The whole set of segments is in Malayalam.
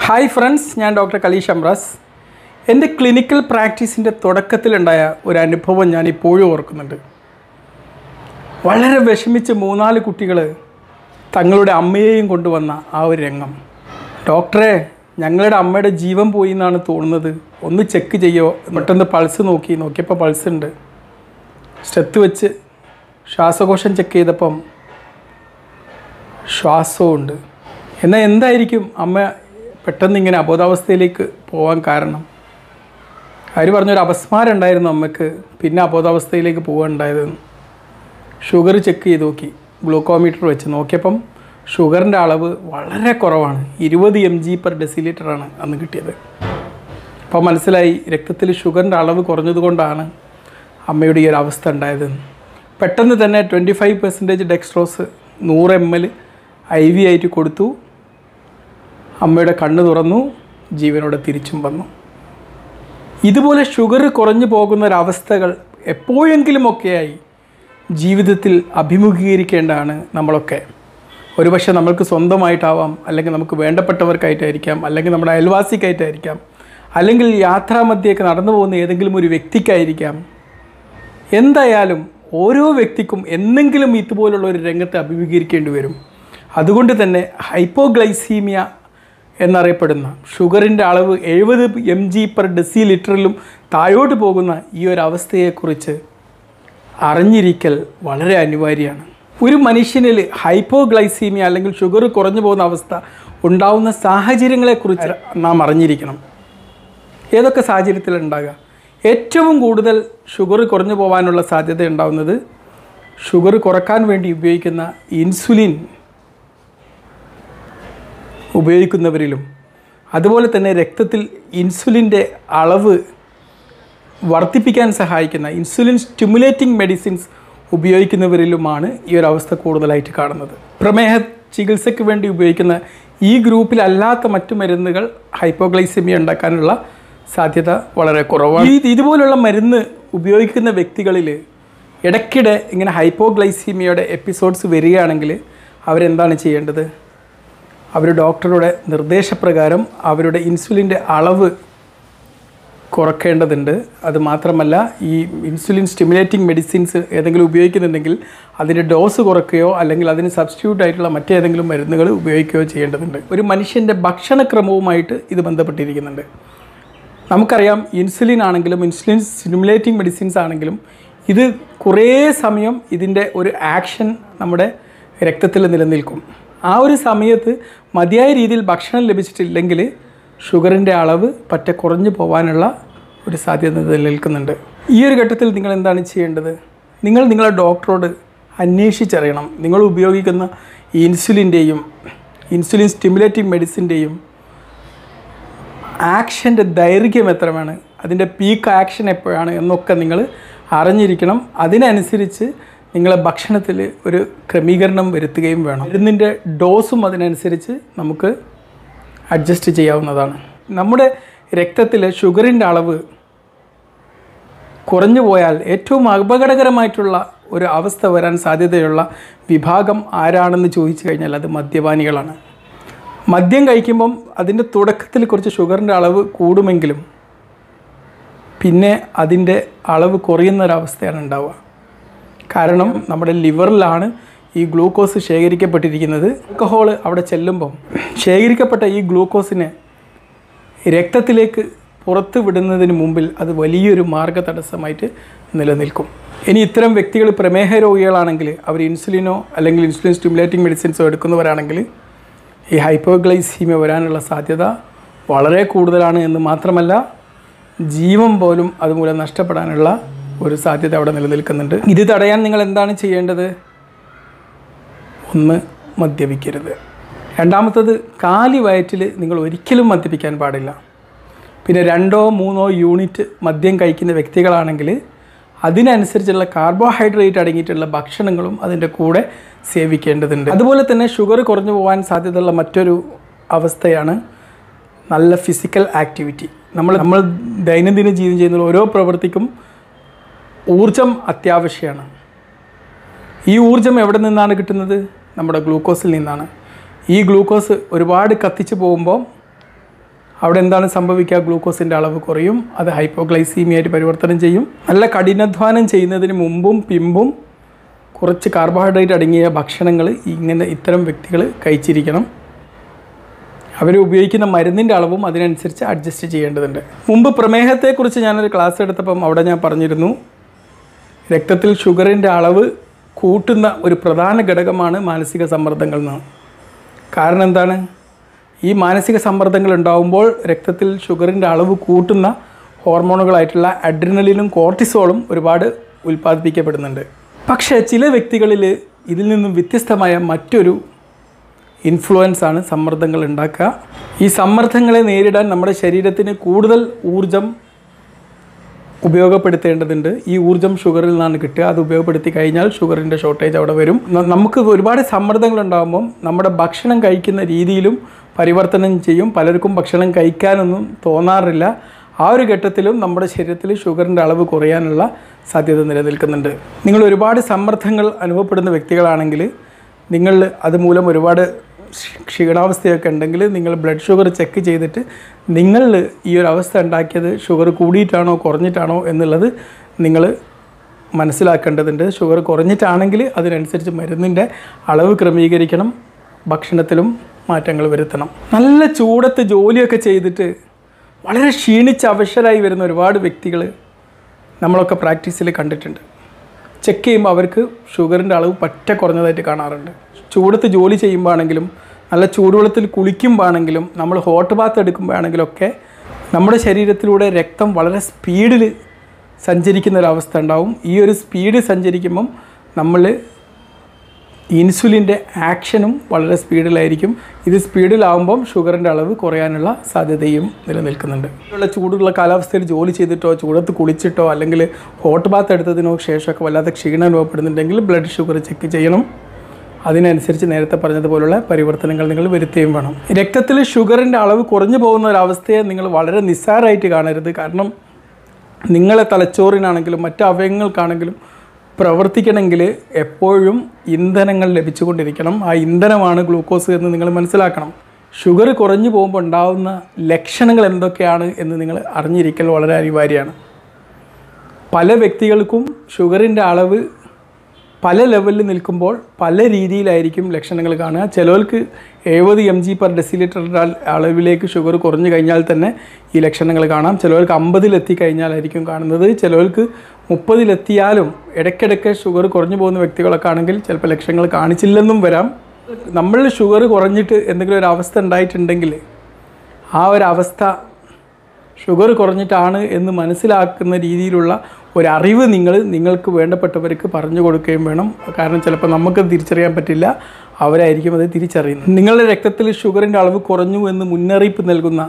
ഹായ് ഫ്രണ്ട്സ് ഞാൻ ഡോക്ടർ കലീഷ് അംറാസ് എൻ്റെ ക്ലിനിക്കൽ പ്രാക്ടീസിൻ്റെ തുടക്കത്തിലുണ്ടായ ഒരു അനുഭവം ഞാൻ ഇപ്പോഴും ഓർക്കുന്നുണ്ട് വളരെ വിഷമിച്ച് മൂന്നാല് കുട്ടികൾ തങ്ങളുടെ അമ്മയെയും കൊണ്ടുവന്ന ആ ഒരു രംഗം ഡോക്ടറെ ഞങ്ങളുടെ അമ്മയുടെ ജീവൻ പോയി എന്നാണ് തോന്നുന്നത് ഒന്ന് ചെക്ക് ചെയ്യോ പെട്ടെന്ന് പൾസ് നോക്കി നോക്കിയപ്പോൾ പൾസ് ഉണ്ട് സ്റ്റെത്ത് വെച്ച് ശ്വാസകോശം ചെക്ക് ചെയ്തപ്പം ശ്വാസവും ഉണ്ട് എന്നാൽ എന്തായിരിക്കും അമ്മ പെട്ടെന്ന് ഇങ്ങനെ അബോധാവസ്ഥയിലേക്ക് പോകാൻ കാരണം അവർ പറഞ്ഞൊരു അപസ്മാരം ഉണ്ടായിരുന്നു അമ്മയ്ക്ക് പിന്നെ അബോധാവസ്ഥയിലേക്ക് പോകാനുണ്ടായത് ഷുഗർ ചെക്ക് ചെയ്ത് നോക്കി ഗ്ലൂക്കോമീറ്റർ വെച്ച് നോക്കിയപ്പം ഷുഗറിൻ്റെ അളവ് വളരെ കുറവാണ് ഇരുപത് എം ജി പെർ ഡെസിലിറ്ററാണ് അന്ന് കിട്ടിയത് അപ്പോൾ മനസ്സിലായി രക്തത്തിൽ ഷുഗറിൻ്റെ അളവ് കുറഞ്ഞതുകൊണ്ടാണ് അമ്മയുടെ ഈ ഒരു അവസ്ഥ ഉണ്ടായത് പെട്ടെന്ന് തന്നെ ട്വൻറ്റി ഫൈവ് പെർസെൻറ്റേജ് ഡെക്സ്ട്രോസ് നൂറ് എം എൽ ഐ വി ആയിട്ട് കൊടുത്തു അമ്മയുടെ കണ്ണ് തുറന്നു ജീവനോടെ തിരിച്ചും വന്നു ഇതുപോലെ ഷുഗർ കുറഞ്ഞു പോകുന്ന ഒരവസ്ഥകൾ എപ്പോഴെങ്കിലുമൊക്കെയായി ജീവിതത്തിൽ അഭിമുഖീകരിക്കേണ്ടതാണ് നമ്മളൊക്കെ ഒരുപക്ഷെ നമ്മൾക്ക് സ്വന്തമായിട്ടാവാം അല്ലെങ്കിൽ നമുക്ക് വേണ്ടപ്പെട്ടവർക്കായിട്ടായിരിക്കാം അല്ലെങ്കിൽ നമ്മുടെ അയൽവാസിക്കായിട്ടായിരിക്കാം അല്ലെങ്കിൽ യാത്രാമധ്യേക്ക് നടന്നു പോകുന്ന ഏതെങ്കിലും ഒരു വ്യക്തിക്കായിരിക്കാം എന്തായാലും ഓരോ വ്യക്തിക്കും എന്തെങ്കിലും ഇതുപോലുള്ള ഒരു രംഗത്തെ അഭിമുഖീകരിക്കേണ്ടി വരും അതുകൊണ്ട് തന്നെ ഹൈപ്പോഗ്ലൈസീമിയ എന്നറിയപ്പെടുന്ന ഷുഗറിൻ്റെ അളവ് എഴുപത് എം ജി പെർ ഡെസി ലിറ്ററിലും താഴോട്ട് പോകുന്ന ഈ ഒരു അവസ്ഥയെക്കുറിച്ച് അറിഞ്ഞിരിക്കൽ വളരെ അനിവാര്യമാണ് ഒരു മനുഷ്യനിൽ ഹൈപ്പോഗ്ലൈസീമിയ അല്ലെങ്കിൽ ഷുഗർ കുറഞ്ഞു പോകുന്ന അവസ്ഥ ഉണ്ടാവുന്ന സാഹചര്യങ്ങളെക്കുറിച്ച് നാം അറിഞ്ഞിരിക്കണം ഏതൊക്കെ സാഹചര്യത്തിലുണ്ടാകുക ഏറ്റവും കൂടുതൽ ഷുഗർ കുറഞ്ഞു പോകാനുള്ള സാധ്യത ഉണ്ടാകുന്നത് ഷുഗർ കുറക്കാൻ വേണ്ടി ഉപയോഗിക്കുന്ന ഇൻസുലിൻ ഉപയോഗിക്കുന്നവരിലും അതുപോലെ തന്നെ രക്തത്തിൽ ഇൻസുലിൻ്റെ അളവ് വർദ്ധിപ്പിക്കാൻ സഹായിക്കുന്ന ഇൻസുലിൻ സ്റ്റിമുലേറ്റിംഗ് മെഡിസിൻസ് ഉപയോഗിക്കുന്നവരിലുമാണ് ഈ ഒരു അവസ്ഥ കൂടുതലായിട്ട് കാണുന്നത് പ്രമേഹ ചികിത്സയ്ക്ക് വേണ്ടി ഉപയോഗിക്കുന്ന ഈ ഗ്രൂപ്പിലല്ലാത്ത മറ്റു മരുന്നുകൾ ഹൈപ്പോഗ്ലൈസിമിയ ഉണ്ടാക്കാനുള്ള സാധ്യത വളരെ കുറവാണ് ഈ ഇതുപോലുള്ള മരുന്ന് ഉപയോഗിക്കുന്ന വ്യക്തികളിൽ ഇടയ്ക്കിടെ ഇങ്ങനെ ഹൈപ്പോഗ്ലൈസീമിയയുടെ എപ്പിസോഡ്സ് വരികയാണെങ്കിൽ അവരെന്താണ് ചെയ്യേണ്ടത് അവർ ഡോക്ടറുടെ നിർദ്ദേശപ്രകാരം അവരുടെ ഇൻസുലിൻ്റെ അളവ് കുറയ്ക്കേണ്ടതുണ്ട് അത് മാത്രമല്ല ഈ ഇൻസുലിൻ സ്റ്റിമുലേറ്റിംഗ് മെഡിസിൻസ് ഏതെങ്കിലും ഉപയോഗിക്കുന്നുണ്ടെങ്കിൽ അതിൻ്റെ ഡോസ് കുറയ്ക്കുകയോ അല്ലെങ്കിൽ അതിന് സബ്സ്റ്റിറ്റ്യൂട്ട് ആയിട്ടുള്ള മറ്റേതെങ്കിലും മരുന്നുകൾ ഉപയോഗിക്കുകയോ ചെയ്യേണ്ടതുണ്ട് ഒരു മനുഷ്യൻ്റെ ഭക്ഷണക്രമവുമായിട്ട് ഇത് ബന്ധപ്പെട്ടിരിക്കുന്നുണ്ട് നമുക്കറിയാം ഇൻസുലിൻ ആണെങ്കിലും ഇൻസുലിൻ സ്റ്റിമുലേറ്റിംഗ് മെഡിസിൻസ് ആണെങ്കിലും ഇത് കുറേ സമയം ഇതിൻ്റെ ഒരു ആക്ഷൻ നമ്മുടെ രക്തത്തിൽ നിലനിൽക്കും ആ ഒരു സമയത്ത് മതിയായ രീതിയിൽ ഭക്ഷണം ലഭിച്ചിട്ടില്ലെങ്കിൽ ഷുഗറിൻ്റെ അളവ് പറ്റ കുറഞ്ഞു പോകാനുള്ള ഒരു സാധ്യത നിലനിൽക്കുന്നുണ്ട് ഈ ഒരു ഘട്ടത്തിൽ നിങ്ങൾ എന്താണ് ചെയ്യേണ്ടത് നിങ്ങൾ നിങ്ങളുടെ ഡോക്ടറോട് അന്വേഷിച്ചറിയണം നിങ്ങൾ ഉപയോഗിക്കുന്ന ഈ ഇൻസുലിൻ്റെയും ഇൻസുലിൻ സ്റ്റിമുലേറ്റിംഗ് മെഡിസിൻ്റെയും ആക്ഷൻ്റെ ദൈർഘ്യം എത്രയാണ് അതിൻ്റെ പീക്ക് ആക്ഷൻ എപ്പോഴാണ് എന്നൊക്കെ നിങ്ങൾ അറിഞ്ഞിരിക്കണം അതിനനുസരിച്ച് നിങ്ങളെ ഭക്ഷണത്തിൽ ഒരു ക്രമീകരണം വരുത്തുകയും വേണം മരുന്നിൻ്റെ ഡോസും അതിനനുസരിച്ച് നമുക്ക് അഡ്ജസ്റ്റ് ചെയ്യാവുന്നതാണ് നമ്മുടെ രക്തത്തിൽ ഷുഗറിൻ്റെ അളവ് കുറഞ്ഞു പോയാൽ ഏറ്റവും അപകടകരമായിട്ടുള്ള ഒരു അവസ്ഥ വരാൻ സാധ്യതയുള്ള വിഭാഗം ആരാണെന്ന് ചോദിച്ചു കഴിഞ്ഞാൽ അത് മദ്യപാനികളാണ് മദ്യം കഴിക്കുമ്പം അതിൻ്റെ തുടക്കത്തിൽ കുറച്ച് ഷുഗറിൻ്റെ അളവ് കൂടുമെങ്കിലും പിന്നെ അതിൻ്റെ അളവ് കുറയുന്ന ഒരവസ്ഥയാണ് ഉണ്ടാവുക കാരണം നമ്മുടെ ലിവറിലാണ് ഈ ഗ്ലൂക്കോസ് ശേഖരിക്കപ്പെട്ടിരിക്കുന്നത് ആൽക്കഹോൾ അവിടെ ചെല്ലുമ്പം ശേഖരിക്കപ്പെട്ട ഈ ഗ്ലൂക്കോസിനെ രക്തത്തിലേക്ക് പുറത്ത് വിടുന്നതിന് മുമ്പിൽ അത് വലിയൊരു മാർഗ തടസ്സമായിട്ട് നിലനിൽക്കും ഇനി ഇത്തരം വ്യക്തികൾ പ്രമേഹ രോഗികളാണെങ്കിൽ അവർ ഇൻസുലിനോ അല്ലെങ്കിൽ ഇൻസുലിൻ സ്റ്റിമുലേറ്റിംഗ് മെഡിസിൻസോ എടുക്കുന്നവരാണെങ്കിൽ ഈ ഹൈപ്പോഗ്ലൈസീമിയ വരാനുള്ള സാധ്യത വളരെ കൂടുതലാണ് എന്ന് മാത്രമല്ല ജീവൻ പോലും അതുമൂലം നഷ്ടപ്പെടാനുള്ള ഒരു സാധ്യത അവിടെ നിലനിൽക്കുന്നുണ്ട് ഇത് തടയാൻ നിങ്ങൾ എന്താണ് ചെയ്യേണ്ടത് ഒന്ന് മദ്യപിക്കരുത് രണ്ടാമത്തത് കാലി വയറ്റിൽ നിങ്ങൾ ഒരിക്കലും മദ്യപിക്കാൻ പാടില്ല പിന്നെ രണ്ടോ മൂന്നോ യൂണിറ്റ് മദ്യം കഴിക്കുന്ന വ്യക്തികളാണെങ്കിൽ അതിനനുസരിച്ചുള്ള കാർബോഹൈഡ്രേറ്റ് അടങ്ങിയിട്ടുള്ള ഭക്ഷണങ്ങളും അതിൻ്റെ കൂടെ സേവിക്കേണ്ടതുണ്ട് അതുപോലെ തന്നെ ഷുഗർ കുറഞ്ഞു പോകാൻ സാധ്യതയുള്ള മറ്റൊരു അവസ്ഥയാണ് നല്ല ഫിസിക്കൽ ആക്ടിവിറ്റി നമ്മൾ നമ്മൾ ദൈനംദിന ജീവിതം ചെയ്യുന്ന ഓരോ പ്രവൃത്തിക്കും ഊർജം അത്യാവശ്യമാണ് ഈ ഊർജം എവിടെ നിന്നാണ് കിട്ടുന്നത് നമ്മുടെ ഗ്ലൂക്കോസിൽ നിന്നാണ് ഈ ഗ്ലൂക്കോസ് ഒരുപാട് കത്തിച്ച് പോകുമ്പോൾ അവിടെ എന്താണ് സംഭവിക്കുക ഗ്ലൂക്കോസിൻ്റെ അളവ് കുറയും അത് ഹൈപ്പോഗ്ലൈസീമിയായിട്ട് പരിവർത്തനം ചെയ്യും നല്ല കഠിനാധ്വാനം ചെയ്യുന്നതിന് മുമ്പും പിമ്പും കുറച്ച് കാർബോഹൈഡ്രേറ്റ് അടങ്ങിയ ഭക്ഷണങ്ങൾ ഇങ്ങനെ ഇത്തരം വ്യക്തികൾ കഴിച്ചിരിക്കണം അവർ ഉപയോഗിക്കുന്ന മരുന്നിൻ്റെ അളവും അതിനനുസരിച്ച് അഡ്ജസ്റ്റ് ചെയ്യേണ്ടതുണ്ട് മുമ്പ് പ്രമേഹത്തെക്കുറിച്ച് ഞാനൊരു ക്ലാസ് എടുത്തപ്പം അവിടെ ഞാൻ പറഞ്ഞിരുന്നു രക്തത്തിൽ ഷുഗറിൻ്റെ അളവ് കൂട്ടുന്ന ഒരു പ്രധാന ഘടകമാണ് മാനസിക സമ്മർദ്ദങ്ങൾ എന്നാണ് കാരണം എന്താണ് ഈ മാനസിക സമ്മർദ്ദങ്ങൾ ഉണ്ടാകുമ്പോൾ രക്തത്തിൽ ഷുഗറിൻ്റെ അളവ് കൂട്ടുന്ന ഹോർമോണുകളായിട്ടുള്ള അഡ്രിനലിനും കോർട്ടിസോളും ഒരുപാട് ഉൽപ്പാദിപ്പിക്കപ്പെടുന്നുണ്ട് പക്ഷേ ചില വ്യക്തികളിൽ ഇതിൽ നിന്നും വ്യത്യസ്തമായ മറ്റൊരു ഇൻഫ്ലുവൻസ് ആണ് സമ്മർദ്ദങ്ങൾ ഉണ്ടാക്കുക ഈ സമ്മർദ്ദങ്ങളെ നേരിടാൻ നമ്മുടെ ശരീരത്തിന് കൂടുതൽ ഊർജം ഉപയോഗപ്പെടുത്തേണ്ടതുണ്ട് ഈ ഊർജ്ജം ഷുഗറിൽ നിന്നാണ് കിട്ടുക അത് ഉപയോഗപ്പെടുത്തി കഴിഞ്ഞാൽ ഷുഗറിൻ്റെ ഷോർട്ടേജ് അവിടെ വരും ന- നമുക്ക് ഒരുപാട് സമ്മർദ്ദങ്ങൾ ഉണ്ടാകുമ്പം നമ്മുടെ ഭക്ഷണം കഴിക്കുന്ന രീതിയിലും പരിവർത്തനം ചെയ്യും പലർക്കും ഭക്ഷണം കഴിക്കാനൊന്നും തോന്നാറില്ല ആ ഒരു ഘട്ടത്തിലും നമ്മുടെ ശരീരത്തിൽ ഷുഗറിൻ്റെ അളവ് കുറയാനുള്ള സാധ്യത നിലനിൽക്കുന്നുണ്ട് നിങ്ങൾ ഒരുപാട് സമ്മർദ്ദങ്ങൾ അനുഭവപ്പെടുന്ന വ്യക്തികളാണെങ്കിൽ നിങ്ങൾ അതുമൂലം ഒരുപാട് ക്ഷ- ക്ഷീണാവസ്ഥയൊക്കെ ഉണ്ടെങ്കിൽ നിങ്ങൾ ബ്ലഡ് ഷുഗർ ചെക്ക് ചെയ്തിട്ട് നിങ്ങൾ ഈ ഒരു അവസ്ഥ ഉണ്ടാക്കിയത് ഷുഗർ കൂടിയിട്ടാണോ കുറഞ്ഞിട്ടാണോ എന്നുള്ളത് നിങ്ങൾ മനസ്സിലാക്കേണ്ടതുണ്ട് ഷുഗർ കുറഞ്ഞിട്ടാണെങ്കിൽ അതിനനുസരിച്ച് മരുന്നിൻ്റെ അളവ് ക്രമീകരിക്കണം ഭക്ഷണത്തിലും മാറ്റങ്ങൾ വരുത്തണം നല്ല ചൂടത്ത് ജോലിയൊക്കെ ചെയ്തിട്ട് വളരെ ക്ഷീണിച്ച് അവശരായി വരുന്ന ഒരുപാട് വ്യക്തികൾ നമ്മളൊക്കെ പ്രാക്ടീസിൽ കണ്ടിട്ടുണ്ട് ചെക്ക് ചെയ്യുമ്പോൾ അവർക്ക് ഷുഗറിൻ്റെ അളവ് പറ്റ കുറഞ്ഞതായിട്ട് കാണാറുണ്ട് ചൂടത്ത് ജോലി ചെയ്യുമ്പോഴാണെങ്കിലും നല്ല ചൂടുവെള്ളത്തിൽ കുളിക്കുമ്പോഴാണെങ്കിലും നമ്മൾ ഹോട്ട് ബാത്ത് എടുക്കുമ്പോഴാണെങ്കിലും ഒക്കെ നമ്മുടെ ശരീരത്തിലൂടെ രക്തം വളരെ സ്പീഡിൽ സഞ്ചരിക്കുന്ന ഒരു അവസ്ഥ ഉണ്ടാവും ഈ ഒരു സ്പീഡ് സഞ്ചരിക്കുമ്പം നമ്മൾ ഇൻസുലിൻ്റെ ആക്ഷനും വളരെ സ്പീഡിലായിരിക്കും ഇത് സ്പീഡിലാവുമ്പം ഷുഗറിൻ്റെ അളവ് കുറയാനുള്ള സാധ്യതയും നിലനിൽക്കുന്നുണ്ട് ഉള്ള ചൂടുള്ള കാലാവസ്ഥയിൽ ജോലി ചെയ്തിട്ടോ ചൂടത്ത് കുളിച്ചിട്ടോ അല്ലെങ്കിൽ ഹോട്ട് ബാത്ത് എടുത്തതിനോ ശേഷമൊക്കെ വല്ലാത്ത ക്ഷീണം അനുഭവപ്പെടുന്നുണ്ടെങ്കിൽ ബ്ലഡ് ഷുഗർ ചെക്ക് ചെയ്യണം അതിനനുസരിച്ച് നേരത്തെ പറഞ്ഞതുപോലുള്ള പരിവർത്തനങ്ങൾ നിങ്ങൾ വരുത്തുകയും വേണം രക്തത്തിൽ ഷുഗറിൻ്റെ അളവ് കുറഞ്ഞു പോകുന്ന ഒരവസ്ഥയെ നിങ്ങൾ വളരെ നിസ്സാരമായിട്ട് കാണരുത് കാരണം നിങ്ങളെ തലച്ചോറിനാണെങ്കിലും മറ്റ് അവയവങ്ങൾക്കാണെങ്കിലും പ്രവർത്തിക്കണമെങ്കിൽ എപ്പോഴും ഇന്ധനങ്ങൾ ലഭിച്ചുകൊണ്ടിരിക്കണം ആ ഇന്ധനമാണ് ഗ്ലൂക്കോസ് എന്ന് നിങ്ങൾ മനസ്സിലാക്കണം ഷുഗർ കുറഞ്ഞു പോകുമ്പോൾ ഉണ്ടാകുന്ന ലക്ഷണങ്ങൾ എന്തൊക്കെയാണ് എന്ന് നിങ്ങൾ അറിഞ്ഞിരിക്കൽ വളരെ അനിവാര്യമാണ് പല വ്യക്തികൾക്കും ഷുഗറിൻ്റെ അളവ് പല ലെവലിൽ നിൽക്കുമ്പോൾ പല രീതിയിലായിരിക്കും ലക്ഷണങ്ങൾ കാണുക ചിലർക്ക് എഴുപത് എം ജി പെർ ഡെസിലിറ്ററിൻ്റെ അളവിലേക്ക് ഷുഗർ കുറഞ്ഞു കഴിഞ്ഞാൽ തന്നെ ഈ ലക്ഷണങ്ങൾ കാണാം ചിലർക്ക് അമ്പതിലെത്തി കഴിഞ്ഞാലായിരിക്കും കാണുന്നത് ചിലർക്ക് മുപ്പതിലെത്തിയാലും ഇടയ്ക്കിടയ്ക്ക് ഷുഗർ കുറഞ്ഞു പോകുന്ന വ്യക്തികളൊക്കെ ആണെങ്കിൽ ചിലപ്പോൾ ലക്ഷണങ്ങൾ കാണിച്ചില്ലെന്നും വരാം നമ്മൾ ഷുഗർ കുറഞ്ഞിട്ട് എന്തെങ്കിലും ഒരു അവസ്ഥ ഉണ്ടായിട്ടുണ്ടെങ്കിൽ ആ ഒരു അവസ്ഥ ഷുഗർ കുറഞ്ഞിട്ടാണ് എന്ന് മനസ്സിലാക്കുന്ന രീതിയിലുള്ള ഒരറിവ് നിങ്ങൾ നിങ്ങൾക്ക് വേണ്ടപ്പെട്ടവർക്ക് പറഞ്ഞു കൊടുക്കുകയും വേണം കാരണം ചിലപ്പോൾ നമുക്ക് തിരിച്ചറിയാൻ പറ്റില്ല അവരായിരിക്കും അത് തിരിച്ചറിയുന്നത് നിങ്ങളുടെ രക്തത്തിൽ ഷുഗറിൻ്റെ അളവ് കുറഞ്ഞു എന്ന് മുന്നറിയിപ്പ് നൽകുന്ന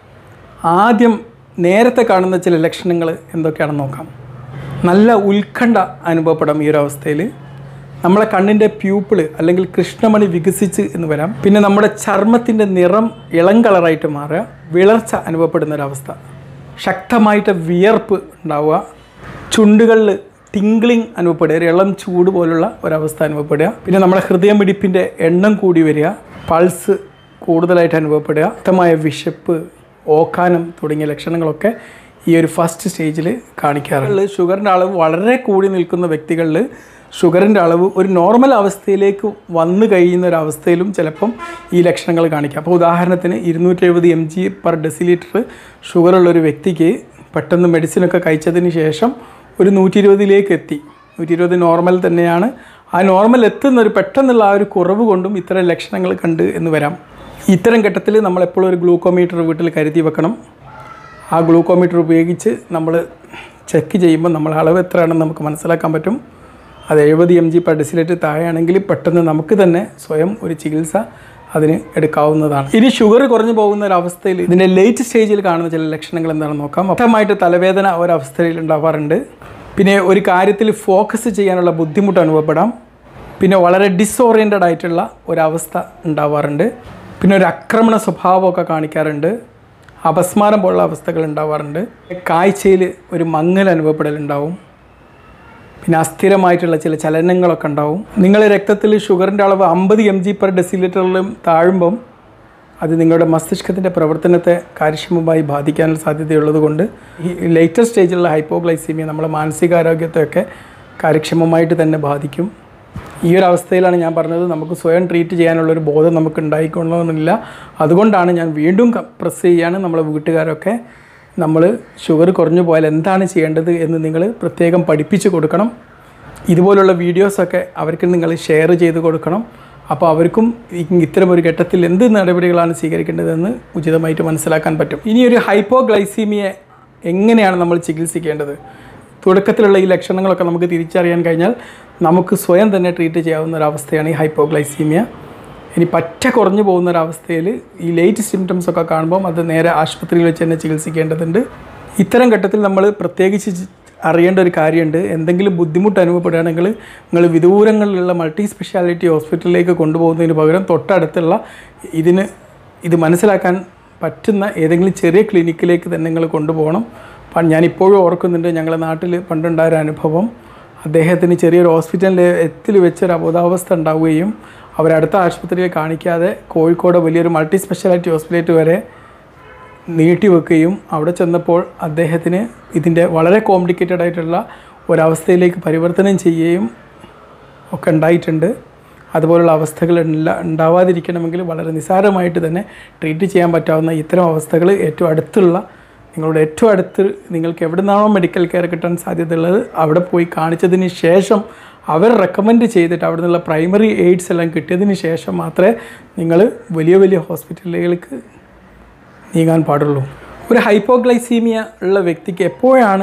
ആദ്യം നേരത്തെ കാണുന്ന ചില ലക്ഷണങ്ങൾ എന്തൊക്കെയാണെന്ന് നോക്കാം നല്ല ഉത്കണ്ഠ അനുഭവപ്പെടാം ഈ ഒരു അവസ്ഥയിൽ നമ്മളെ കണ്ണിൻ്റെ പ്യൂപ്പിള് അല്ലെങ്കിൽ കൃഷ്ണമണി വികസിച്ച് എന്ന് വരാം പിന്നെ നമ്മുടെ ചർമ്മത്തിൻ്റെ നിറം ഇളം കളറായിട്ട് മാറുക വിളർച്ച അനുഭവപ്പെടുന്ന ഒരവസ്ഥ ശക്തമായിട്ട് വിയർപ്പ് ഉണ്ടാവുക ചുണ്ടുകളിൽ ടിങ്ക്ലിങ് അനുഭവപ്പെടുക ഒരു ഇളം ചൂട് പോലുള്ള ഒരവസ്ഥ അനുഭവപ്പെടുക പിന്നെ നമ്മുടെ ഹൃദയമിടിപ്പിൻ്റെ എണ്ണം കൂടി വരിക പൾസ് കൂടുതലായിട്ട് അനുഭവപ്പെടുക ശക്തമായ വിശപ്പ് ഓക്കാനം തുടങ്ങിയ ലക്ഷണങ്ങളൊക്കെ ഈ ഒരു ഫസ്റ്റ് സ്റ്റേജിൽ കാണിക്കാറുണ്ട് ഷുഗറിൻ്റെ അളവ് വളരെ കൂടി നിൽക്കുന്ന വ്യക്തികളിൽ ഷുഗറിൻ്റെ അളവ് ഒരു നോർമൽ അവസ്ഥയിലേക്ക് വന്നു കഴിയുന്ന ഒരു അവസ്ഥയിലും ചിലപ്പം ഈ ലക്ഷണങ്ങൾ കാണിക്കാം അപ്പോൾ ഉദാഹരണത്തിന് ഇരുന്നൂറ്റി എഴുപത് എം ജി പെർ ഡെസിലിറ്റർ ഷുഗറുള്ള ഒരു വ്യക്തിക്ക് പെട്ടെന്ന് മെഡിസിനൊക്കെ കഴിച്ചതിന് ശേഷം ഒരു നൂറ്റി ഇരുപതിലേക്ക് എത്തി നൂറ്റി ഇരുപത് നോർമൽ തന്നെയാണ് ആ നോർമൽ എത്തുന്ന ഒരു പെട്ടെന്നുള്ള ആ ഒരു കുറവ് കൊണ്ടും ഇത്തരം ലക്ഷണങ്ങൾ കണ്ട് എന്ന് വരാം ഇത്തരം ഘട്ടത്തിൽ നമ്മൾ എപ്പോഴും ഒരു ഗ്ലൂക്കോമീറ്റർ വീട്ടിൽ കരുതി വെക്കണം ആ ഗ്ലൂക്കോമീറ്റർ ഉപയോഗിച്ച് നമ്മൾ ചെക്ക് ചെയ്യുമ്പോൾ നമ്മൾ അളവ് എത്രയാണെന്ന് നമുക്ക് മനസ്സിലാക്കാൻ പറ്റും അത് എഴുപത് എം ജി പെർ ഡെസിലേറ്റ് താഴെയാണെങ്കിൽ പെട്ടെന്ന് നമുക്ക് തന്നെ സ്വയം ഒരു ചികിത്സ അതിന് എടുക്കാവുന്നതാണ് ഇനി ഷുഗർ കുറഞ്ഞു പോകുന്ന ഒരു അവസ്ഥയിൽ ഇതിൻ്റെ ലേറ്റ് സ്റ്റേജിൽ കാണുന്ന ചില ലക്ഷണങ്ങൾ എന്താണെന്ന് നോക്കാം മൊത്തമായിട്ട് തലവേദന ഒരവസ്ഥയിൽ ഉണ്ടാവാറുണ്ട് പിന്നെ ഒരു കാര്യത്തിൽ ഫോക്കസ് ചെയ്യാനുള്ള ബുദ്ധിമുട്ട് അനുഭവപ്പെടാം പിന്നെ വളരെ ഡിസോറിയൻറ്റഡ് ആയിട്ടുള്ള ഒരവസ്ഥ ഉണ്ടാവാറുണ്ട് പിന്നെ ഒരു ആക്രമണ സ്വഭാവമൊക്കെ കാണിക്കാറുണ്ട് അപസ്മാരം പോലുള്ള അവസ്ഥകൾ ഉണ്ടാവാറുണ്ട് കാഴ്ചയിൽ ഒരു മങ്ങൽ അനുഭവപ്പെടലുണ്ടാവും പിന്നെ അസ്ഥിരമായിട്ടുള്ള ചില ചലനങ്ങളൊക്കെ ഉണ്ടാവും നിങ്ങളുടെ രക്തത്തിൽ ഷുഗറിൻ്റെ അളവ് അമ്പത് എം ജി പെർ ഡെസിലിറ്ററിലും താഴുമ്പം അത് നിങ്ങളുടെ മസ്തിഷ്കത്തിൻ്റെ പ്രവർത്തനത്തെ കാര്യക്ഷമമായി ബാധിക്കാനുള്ള സാധ്യതയുള്ളത് കൊണ്ട് ഈ ലേറ്റർ സ്റ്റേജിലുള്ള ഹൈപ്പോഗ്ലൈസീമിയ നമ്മളെ മാനസികാരോഗ്യത്തെയൊക്കെ കാര്യക്ഷമമായിട്ട് തന്നെ ബാധിക്കും ഈ ഒരു അവസ്ഥയിലാണ് ഞാൻ പറഞ്ഞത് നമുക്ക് സ്വയം ട്രീറ്റ് ചെയ്യാനുള്ള ഒരു ബോധം നമുക്ക് ഉണ്ടായിക്കൊള്ളണമെന്നില്ല അതുകൊണ്ടാണ് ഞാൻ വീണ്ടും പ്രസ് ചെയ്യാണ് നമ്മളെ വീട്ടുകാരൊക്കെ നമ്മൾ ഷുഗർ കുറഞ്ഞു പോയാൽ എന്താണ് ചെയ്യേണ്ടത് എന്ന് നിങ്ങൾ പ്രത്യേകം പഠിപ്പിച്ചു കൊടുക്കണം ഇതുപോലുള്ള വീഡിയോസൊക്കെ അവർക്ക് നിങ്ങൾ ഷെയർ ചെയ്ത് കൊടുക്കണം അപ്പോൾ അവർക്കും ഇ- ഇത്തരമൊരു ഘട്ടത്തിൽ എന്ത് നടപടികളാണ് സ്വീകരിക്കേണ്ടതെന്ന് ഉചിതമായിട്ട് മനസ്സിലാക്കാൻ പറ്റും ഇനി ഒരു ഹൈപ്പോഗ്ലൈസീമിയെ എങ്ങനെയാണ് നമ്മൾ ചികിത്സിക്കേണ്ടത് തുടക്കത്തിലുള്ള ഈ ലക്ഷണങ്ങളൊക്കെ നമുക്ക് തിരിച്ചറിയാൻ കഴിഞ്ഞാൽ നമുക്ക് സ്വയം തന്നെ ട്രീറ്റ് ചെയ്യാവുന്ന ഒരു അവസ്ഥയാണ് ഈ ഹൈപ്പോഗ്ലൈസീമിയ ഇനി പറ്റ കുറഞ്ഞു പോകുന്ന ഒരവസ്ഥയിൽ ഈ ലേറ്റ് സിംറ്റംസ് ഒക്കെ കാണുമ്പോൾ അത് നേരെ ആശുപത്രിയിൽ വെച്ച് തന്നെ ചികിത്സിക്കേണ്ടതുണ്ട് ഇത്തരം ഘട്ടത്തിൽ നമ്മൾ പ്രത്യേകിച്ച് ചി- അറിയേണ്ട ഒരു കാര്യമുണ്ട് എന്തെങ്കിലും ബുദ്ധിമുട്ട് അനുഭവപ്പെടുകയാണെങ്കിൽ നിങ്ങൾ വിദൂരങ്ങളിലുള്ള മൾട്ടി സ്പെഷ്യാലിറ്റി ഹോസ്പിറ്റലിലേക്ക് കൊണ്ടുപോകുന്നതിന് പകരം തൊട്ടടുത്തുള്ള ഇതിന് ഇത് മനസ്സിലാക്കാൻ പറ്റുന്ന ഏതെങ്കിലും ചെറിയ ക്ലിനിക്കിലേക്ക് തന്നെ നിങ്ങൾ കൊണ്ടുപോകണം പ- ഞാനിപ്പോഴും ഓർക്കുന്നുണ്ട് ഞങ്ങളുടെ നാട്ടിൽ പണ്ടുണ്ടായ ഒരു അനുഭവം അദ്ദേഹത്തിന് ചെറിയൊരു ഹോസ്പിറ്റലിൽ എത്തിൽ വെച്ചൊരു അബോധാവസ്ഥ ഉണ്ടാവുകയും അവരടുത്ത ആശുപത്രിയിൽ കാണിക്കാതെ കോഴിക്കോട് വലിയൊരു മൾട്ടി സ്പെഷ്യാലിറ്റി ഹോസ്പിറ്റൽ വരെ നീട്ടിവെക്കുകയും അവിടെ ചെന്നപ്പോൾ അദ്ദേഹത്തിന് ഇതിൻ്റെ വളരെ കോംപ്ലിക്കേറ്റഡ് ആയിട്ടുള്ള ഒരവസ്ഥയിലേക്ക് പരിവർത്തനം ചെയ്യുകയും ഒക്കെ ഉണ്ടായിട്ടുണ്ട് അതുപോലുള്ള അവസ്ഥകൾ ഉള്ള ഉണ്ടാവാതിരിക്കണമെങ്കിൽ വളരെ നിസ്സാരമായിട്ട് തന്നെ ട്രീറ്റ് ചെയ്യാൻ പറ്റാവുന്ന ഇത്തരം അവസ്ഥകൾ ഏറ്റവും അടുത്തുള്ള നിങ്ങളുടെ ഏറ്റവും അടുത്ത് നിങ്ങൾക്ക് എവിടെ നിന്നാണോ മെഡിക്കൽ കെയർ കിട്ടാൻ സാധ്യതയുള്ളത് അവിടെ പോയി കാണിച്ചതിന് ശേഷം അവർ റെക്കമെൻഡ് ചെയ്തിട്ട് അവിടെ നിന്നുള്ള പ്രൈമറി എയ്ഡ്സ് എല്ലാം കിട്ടിയതിന് ശേഷം മാത്രമേ നിങ്ങൾ വലിയ വലിയ ഹോസ്പിറ്റലുകൾക്ക് നീങ്ങാൻ പാടുള്ളൂ ഒരു ഹൈപ്പോഗ്ലൈസീമിയ ഉള്ള വ്യക്തിക്ക് എപ്പോഴാണ്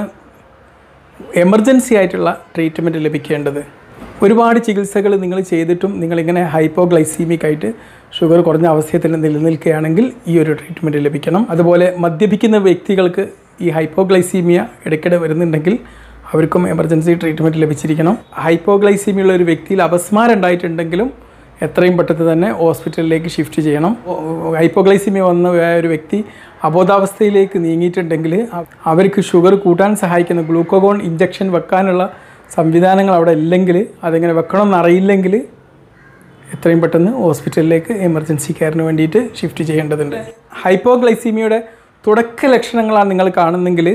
എമർജൻസി ആയിട്ടുള്ള ട്രീറ്റ്മെൻറ്റ് ലഭിക്കേണ്ടത് ഒരുപാട് ചികിത്സകൾ നിങ്ങൾ ചെയ്തിട്ടും നിങ്ങളിങ്ങനെ ഹൈപ്പോഗ്ലൈസീമിക് ആയിട്ട് ഷുഗർ കുറഞ്ഞ അവസ്ഥയിൽ തന്നെ നിലനിൽക്കുകയാണെങ്കിൽ ഈ ഒരു ട്രീറ്റ്മെൻറ്റ് ലഭിക്കണം അതുപോലെ മദ്യപിക്കുന്ന വ്യക്തികൾക്ക് ഈ ഹൈപ്പോഗ്ലൈസീമിയ ഇടയ്ക്കിടെ വരുന്നുണ്ടെങ്കിൽ അവർക്കും എമർജൻസി ട്രീറ്റ്മെൻറ്റ് ലഭിച്ചിരിക്കണം ഹൈപ്പോഗ്ലൈസീമിയ ഉള്ള ഒരു വ്യക്തിയിൽ അപസ്മാരം ഉണ്ടായിട്ടുണ്ടെങ്കിലും എത്രയും പെട്ടെന്ന് തന്നെ ഹോസ്പിറ്റലിലേക്ക് ഷിഫ്റ്റ് ചെയ്യണം ഹൈപ്പോഗ്ലൈസിമിയ വന്ന ഒരു വ്യക്തി അബോധാവസ്ഥയിലേക്ക് നീങ്ങിയിട്ടുണ്ടെങ്കിൽ അ- അവർക്ക് ഷുഗർ കൂട്ടാൻ സഹായിക്കുന്ന ഗ്ലൂക്കോഗോൺ ഇഞ്ചക്ഷൻ വെക്കാനുള്ള സംവിധാനങ്ങൾ അവിടെ ഇല്ലെങ്കിൽ അതെങ്ങനെ വെക്കണമെന്ന് അറിയില്ലെങ്കിൽ എത്രയും പെട്ടെന്ന് ഹോസ്പിറ്റലിലേക്ക് എമർജൻസി കെയറിന് വേണ്ടിയിട്ട് ഷിഫ്റ്റ് ചെയ്യേണ്ടതുണ്ട് ഹൈപ്പോഗ്ലൈസീമിയയുടെ തുടക്ക ലക്ഷണങ്ങളാണ് നിങ്ങൾ കാണുന്നെങ്കിൽ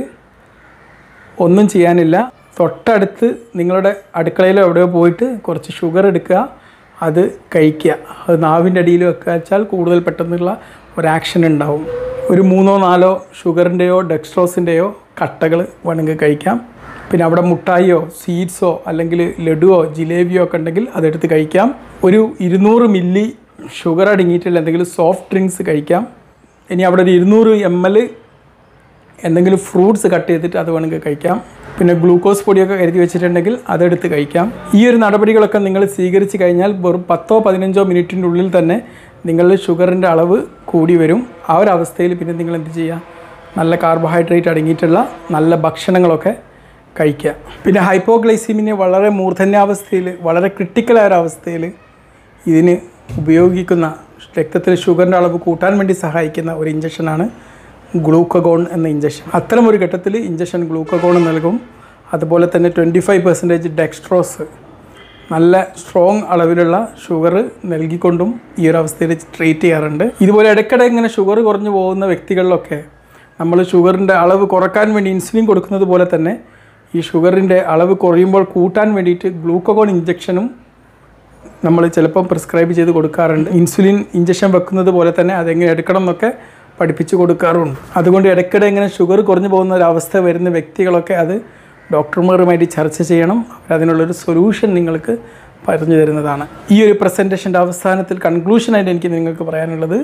ഒന്നും ചെയ്യാനില്ല തൊട്ടടുത്ത് നിങ്ങളുടെ അടുക്കളയിലോ എവിടെയോ പോയിട്ട് കുറച്ച് ഷുഗർ എടുക്കുക അത് കഴിക്കുക അത് നാവിൻ്റെ അടിയിൽ വെക്കുക വെച്ചാൽ കൂടുതൽ പെട്ടെന്നുള്ള ഒരു ആക്ഷൻ ഉണ്ടാവും ഒരു മൂന്നോ നാലോ ഷുഗറിൻ്റെയോ ഡെക്സ്ട്രോസിൻ്റെയോ കട്ടകൾ വേണമെങ്കിൽ കഴിക്കാം പിന്നെ അവിടെ മുട്ടായിയോ സ്വീറ്റ്സോ അല്ലെങ്കിൽ ലഡുവോ ജിലേബിയോ ഒക്കെ ഉണ്ടെങ്കിൽ അതെടുത്ത് കഴിക്കാം ഒരു ഇരുന്നൂറ് മില്ലി ഷുഗർ അടങ്ങിയിട്ടുള്ള എന്തെങ്കിലും സോഫ്റ്റ് ഡ്രിങ്ക്സ് കഴിക്കാം ഇനി അവിടെ ഒരു ഇരുന്നൂറ് എം എൽ എന്തെങ്കിലും ഫ്രൂട്ട്സ് കട്ട് ചെയ്തിട്ട് അത് വേണമെങ്കിൽ കഴിക്കാം പിന്നെ ഗ്ലൂക്കോസ് പൊടിയൊക്കെ കരുതി വെച്ചിട്ടുണ്ടെങ്കിൽ അതെടുത്ത് കഴിക്കാം ഈ ഒരു നടപടികളൊക്കെ നിങ്ങൾ സ്വീകരിച്ച് കഴിഞ്ഞാൽ വെറും പത്തോ പതിനഞ്ചോ മിനിറ്റിൻ്റെ ഉള്ളിൽ തന്നെ നിങ്ങളുടെ ഷുഗറിൻ്റെ അളവ് കൂടി വരും ആ ഒരു അവസ്ഥയിൽ പിന്നെ നിങ്ങൾ എന്ത് ചെയ്യുക നല്ല കാർബോഹൈഡ്രേറ്റ് അടങ്ങിയിട്ടുള്ള നല്ല ഭക്ഷണങ്ങളൊക്കെ കഴിക്കുക പിന്നെ ഹൈപ്പോഗ്ലൈസിമിനെ വളരെ മൂർധന്യാവസ്ഥയിൽ വളരെ ക്രിട്ടിക്കലായ ഒരു അവസ്ഥയിൽ ഇതിന് ഉപയോഗിക്കുന്ന രക്തത്തിൽ ഷുഗറിൻ്റെ അളവ് കൂട്ടാൻ വേണ്ടി സഹായിക്കുന്ന ഒരു ഇഞ്ചക്ഷനാണ് ഗ്ലൂക്കഗോൺ എന്ന ഇഞ്ചക്ഷൻ അത്തരം ഒരു ഘട്ടത്തിൽ ഇഞ്ചക്ഷൻ ഗ്ലൂക്കഗോൺ നൽകും അതുപോലെ തന്നെ ട്വൻറ്റി ഫൈവ് പെർസെൻറ്റേജ് ഡെക്സ്ട്രോസ് നല്ല സ്ട്രോങ് അളവിലുള്ള ഷുഗർ നൽകിക്കൊണ്ടും ഈ ഒരു അവസ്ഥയിൽ ട്രീറ്റ് ചെയ്യാറുണ്ട് ഇതുപോലെ ഇടയ്ക്കിടെ ഇങ്ങനെ ഷുഗർ കുറഞ്ഞു പോകുന്ന വ്യക്തികളിലൊക്കെ നമ്മൾ ഷുഗറിൻ്റെ അളവ് കുറക്കാൻ വേണ്ടി ഇൻസുലിൻ കൊടുക്കുന്നത് പോലെ തന്നെ ഈ ഷുഗറിൻ്റെ അളവ് കുറയുമ്പോൾ കൂട്ടാൻ വേണ്ടിയിട്ട് ഗ്ലൂക്കഗോൺ ഇഞ്ചക്ഷനും നമ്മൾ ചിലപ്പം പ്രിസ്ക്രൈബ് ചെയ്ത് കൊടുക്കാറുണ്ട് ഇൻസുലിൻ ഇഞ്ചക്ഷൻ വെക്കുന്നത് പോലെ തന്നെ അതെങ്ങനെ എടുക്കണം എന്നൊക്കെ പഠിപ്പിച്ച് കൊടുക്കാറുണ്ട് അതുകൊണ്ട് ഇടയ്ക്കിടെ ഇങ്ങനെ ഷുഗർ കുറഞ്ഞു പോകുന്ന ഒരു അവസ്ഥ വരുന്ന വ്യക്തികളൊക്കെ അത് ഡോക്ടർമാരുമായിട്ട് ചർച്ച ചെയ്യണം അവരതിനുള്ളൊരു സൊല്യൂഷൻ നിങ്ങൾക്ക് പറഞ്ഞു തരുന്നതാണ് ഈ ഒരു പ്രസൻറ്റേഷൻ്റെ അവസാനത്തിൽ കൺക്ലൂഷനായിട്ട് എനിക്ക് നിങ്ങൾക്ക് പറയാനുള്ളത്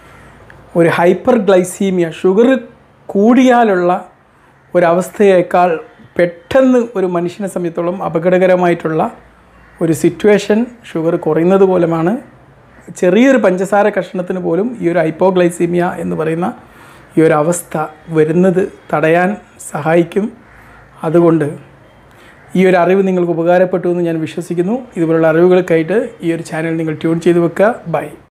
ഒരു ഹൈപ്പർ ഗ്ലൈസീമിയ ഷുഗർ കൂടിയാലുള്ള ഒരവസ്ഥയേക്കാൾ പെട്ടെന്ന് ഒരു മനുഷ്യനെ സംബന്ധിച്ചോളം അപകടകരമായിട്ടുള്ള ഒരു സിറ്റുവേഷൻ ഷുഗർ കുറയുന്നത് പോലുമാണ് ചെറിയൊരു പഞ്ചസാര കഷ്ണത്തിന് പോലും ഈ ഒരു ഹൈപ്പോഗ്ലൈസീമിയ എന്ന് പറയുന്ന ഈ ഒരു അവസ്ഥ വരുന്നത് തടയാൻ സഹായിക്കും അതുകൊണ്ട് ഈ ഒരു അറിവ് നിങ്ങൾക്ക് ഉപകാരപ്പെട്ടു എന്ന് ഞാൻ വിശ്വസിക്കുന്നു ഇതുപോലുള്ള അറിവുകൾക്കായിട്ട് ഈ ഒരു ചാനൽ നിങ്ങൾ ട്യൂൺ ചെയ്ത് വെക്കുക ബൈ